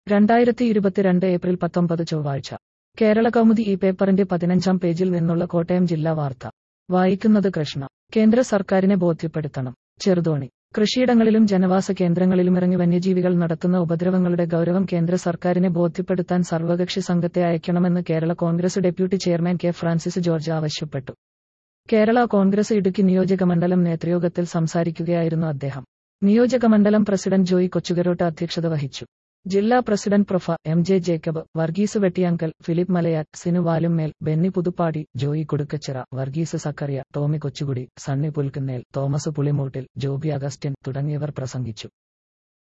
രണ്ടായിരത്തി ഇരുപത്തിരണ്ട് ഏപ്രിൽ പത്തൊമ്പത് ചൊവ്വാഴ്ച കേരള കൗമുദി ഈ പേപ്പറിന്റെ പതിനഞ്ചാം പേജിൽ നിന്നുള്ള കോട്ടയം ജില്ലാ വാർത്ത വായിക്കുന്നത് കൃഷ്ണ കേന്ദ്ര സർക്കാരിനെ ബോധ്യപ്പെടുത്തണം ചെറുതോണി കൃഷിയിടങ്ങളിലും ജനവാസ കേന്ദ്രങ്ങളിലും ഇറങ്ങി വന്യജീവികൾ നടത്തുന്ന ഉപദ്രവങ്ങളുടെ ഗൗരവം കേന്ദ്ര സർക്കാരിനെ ബോധ്യപ്പെടുത്താൻ സർവകക്ഷി സംഘത്തെ അയക്കണമെന്ന് Kerala congress deputy chairman K Francis George ആവശ്യപ്പെട്ടു കേരള കോൺഗ്രസ് ഇടുക്കി നിയോജകമണ്ഡലം നേതൃയോഗത്തിൽ സംസാരിക്കുകയായിരുന്നു അദ്ദേഹം നിയോജകമണ്ഡലം പ്രസിഡന്റ് ജോയി കൊച്ചുകരോട്ട് അധ്യക്ഷത വഹിച്ചു ജില്ലാ president prof M J Jacob Varghese Vettiyankal Philip Malayattu Sinu Valumel Benny Puthuppady Joy Kodukkachira Varghese Zachariah Tomy Kochukudy Sunny Pulkunnel Thomas Pulimoottil Joby Augustine തുടങ്ങിയവർ പ്രസംഗിച്ചു